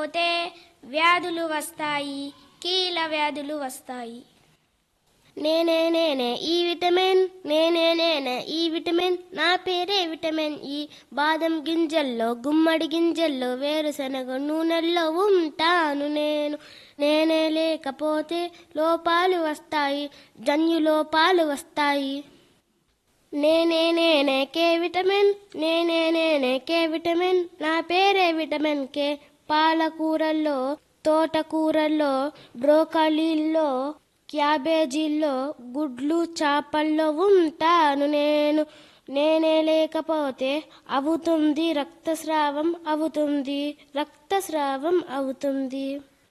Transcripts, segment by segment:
పోతే వ్యాధులు వస్తాయి కీళ్ళ వ్యాధులు వస్తాయి నేనే నేనే ఈ విటమిన్ నేనే నేనే ఈ విటమిన్ నా పేరే విటమిన్ ఈ బాదం గింజల్లో గుమ్మడి గింజల్లో వేరుశనగ నూనెల్లో ఉంటాను నేను నేనే లేకపోతే లోపాలు వస్తాయి జన్యు లోపాలు వస్తాయి నేనే నేనే కే విటమిన్ నేనే నేనే కే విటమిన్ నా పేరే విటమిన్ కే పాలకూరల్లో తోటకూరల్లో బ్రోకలీల్లో క్యాబేజీల్లో గుడ్లు చేపల్లో ఉంటాను నేను నేనే లేకపోతే అవుతుంది రక్తస్రావం అవుతుంది రక్తస్రావం అవుతుంది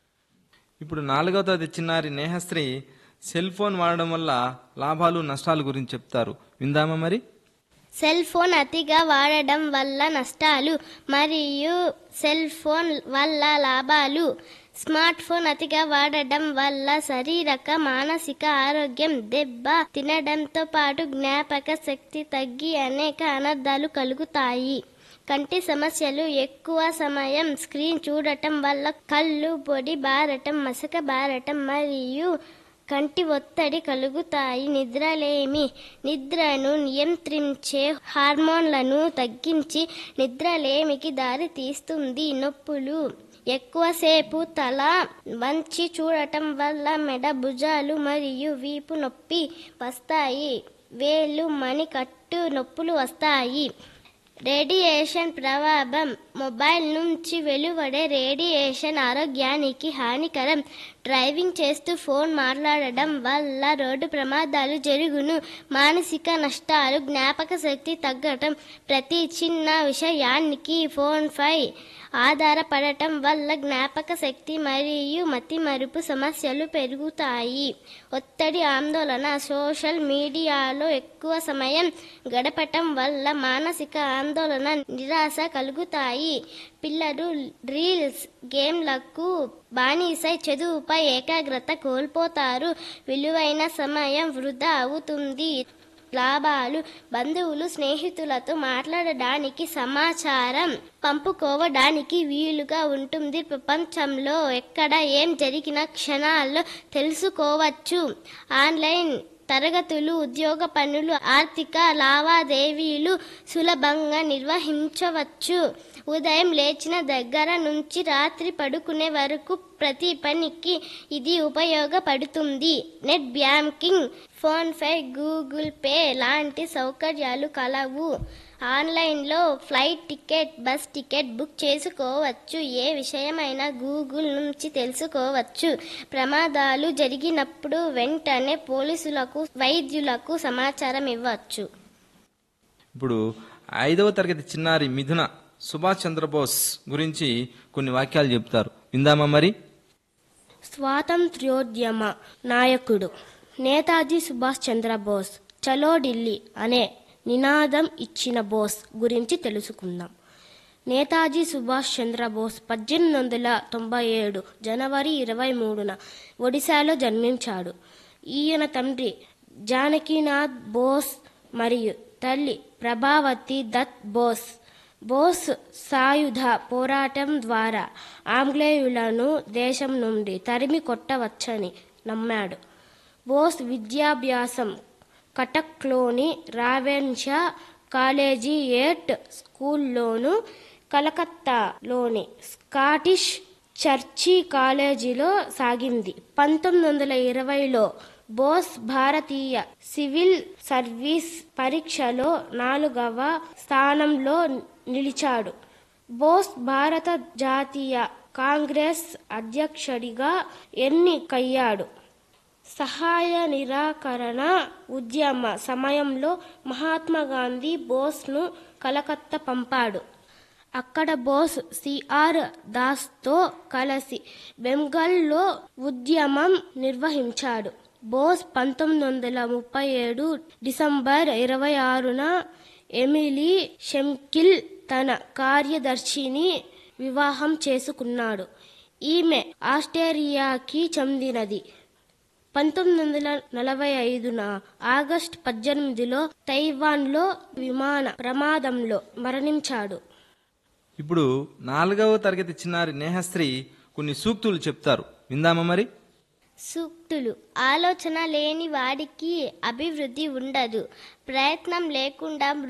ఇప్పుడు నాలుగవ తరగతి చిన్నారి నేహశ్రీ సెల్ ఫోన్ వాడడం వల్ల లాభాలు నష్టాల గురించి చెప్తారు విందామా మరి సెల్ ఫోన్ అతిగా వాడడం వల్ల నష్టాలు మరియు సెల్ ఫోన్ వల్ల లాభాలు స్మార్ట్ ఫోన్ అతిగా వాడడం వల్ల శారీరక మానసిక ఆరోగ్యం దెబ్బ తినడంతో పాటు జ్ఞాపక శక్తి తగ్గి అనేక అనర్థాలు కలుగుతాయి కంటి సమస్యలు ఎక్కువ సమయం స్క్రీన్ చూడటం వల్ల కళ్ళు పొడి బారటం మసక బారటం మరియు కంటి ఒత్తిడి కలుగుతాయి నిద్రలేమి నిద్రను నియంత్రించే హార్మోన్లను తగ్గించి నిద్రలేమికి దారి తీస్తుంది నొప్పులు ఎక్కువసేపు తల వంచి చూడటం వల్ల మెడ భుజాలు మరియు వీపు నొప్పి వస్తాయి వేలు మణికట్టు నొప్పులు వస్తాయి రేడియేషన్ ప్రభావం మొబైల్ నుంచి వెలువడే రేడియేషన్ ఆరోగ్యానికి హానికరం డ్రైవింగ్ చేస్తూ ఫోన్ మాట్లాడడం వల్ల రోడ్డు ప్రమాదాలు జరుగును మానసిక నష్టాలు జ్ఞాపక శక్తి తగ్గటం ప్రతి చిన్న విషయానికి ఫోన్పై ఆధారపడటం వల్ల జ్ఞాపక శక్తి మరియు మతిమరుపు సమస్యలు పెరుగుతాయి ఒత్తిడి ఆందోళన సోషల్ మీడియాలో ఎక్కువ సమయం గడపటం వల్ల మానసిక ఆందోళన నిరాశ కలుగుతాయి పిల్లలు రీల్స్ గేమ్లకు బానిసై చదువుపై ఏకాగ్రత కోల్పోతారు విలువైన సమయం వృధా అవుతుంది లాభాలు బంధువులు స్నేహితులతో మాట్లాడడానికి సమాచారం పంపుకోవడానికి వీలుగా ఉంటుంది ప్రపంచంలో ఎక్కడ ఏం జరిగినా క్షణాల్లో తెలుసుకోవచ్చు ఆన్లైన్ తరగతులు ఉద్యోగ పనులు ఆర్థిక లావాదేవీలు సులభంగా నిర్వహించవచ్చు ఉదయం లేచిన దగ్గర నుంచి రాత్రి పడుకునే వరకు ప్రతి పనికి ఇది ఉపయోగపడుతుంది net banking PhonePe Google pay లాంటి సౌకర్యాలు కలవు ఆన్లైన్లో flight ticket bus ticket book చేసుకోవచ్చు ఏ విషయమైనా గూగుల్ నుంచి తెలుసుకోవచ్చు ప్రమాదాలు జరిగినప్పుడు వెంటనే పోలీసులకు వైద్యులకు సమాచారం ఇవ్వచ్చు ఇప్పుడు ఐదవ తరగతి చిన్నారి మిథున సుభాష్ చంద్రబోస్ గురించి కొన్ని వాక్యాలు చెప్తారు విందామా మరి స్వాతంత్ర్యోద్యమ నాయకుడు నేతాజీ సుభాష్ చంద్రబోస్ చలో ఢిల్లీ అనే నినాదం ఇచ్చిన బోస్ గురించి తెలుసుకుందాం నేతాజీ సుభాష్ చంద్రబోస్ పద్దెనిమిది వందల తొంభై ఏడు జనవరి ఇరవై మూడున ఒడిశాలో జన్మించాడు ఈయన తండ్రి జానకీనాథ్ బోస్ మరియు తల్లి ప్రభావతి దత్ బోస్ బోస్ సాయుధ పోరాటం ద్వారా ఆంగ్లేయులను దేశం నుండి తరిమి కొట్టవచ్చని నమ్మాడు బోస్ విద్యాభ్యాసం కటక్లోని రావెన్షా కాలేజీ ఎయిట్ స్కూల్లోను కలకత్తాలోని స్కాటిష్ చర్చి కాలేజీలో సాగింది పంతొమ్మిది వందల ఇరవైలో బోస్ భారతీయ సివిల్ సర్వీస్ పరీక్షలో నాలుగవ స్థానంలో నిలిచాడు బోస్ భారత జాతీయ కాంగ్రెస్ అధ్యక్షుడిగా ఎన్నికయ్యాడు సహాయ నిరాకరణ ఉద్యమ సమయంలో మహాత్మా గాంధీ బోస్ను కలకత్తా పంపాడు అక్కడ బోస్ సిఆర్ దాస్తో కలిసి బెంగాల్లో ఉద్యమం నిర్వహించాడు బోస్ పంతొమ్మిది వందల ముప్పై ఏడు డిసెంబర్ ఇరవై ఆరున ఎమిలీ షెమ్కిల్ తన కార్యదర్శిని వివాహం చేసుకున్నాడు ఈమె ఆస్ట్రేలియాకి చెందినది పంతొమ్మిది వందల నలభై ఐదున ఆగస్టు పద్దెనిమిదిలో తైవాన్లో విమాన ప్రమాదంలో మరణించాడు ఇప్పుడు నాలుగవ తరగతి చిన్నారి నేహశ్రీ కొన్ని సూక్తులు చెప్తారు విందామా మరి సూక్తులు ఆలోచన లేని వాడికి అభివృద్ధి ఉండదు ప్రయత్నం లేకుండా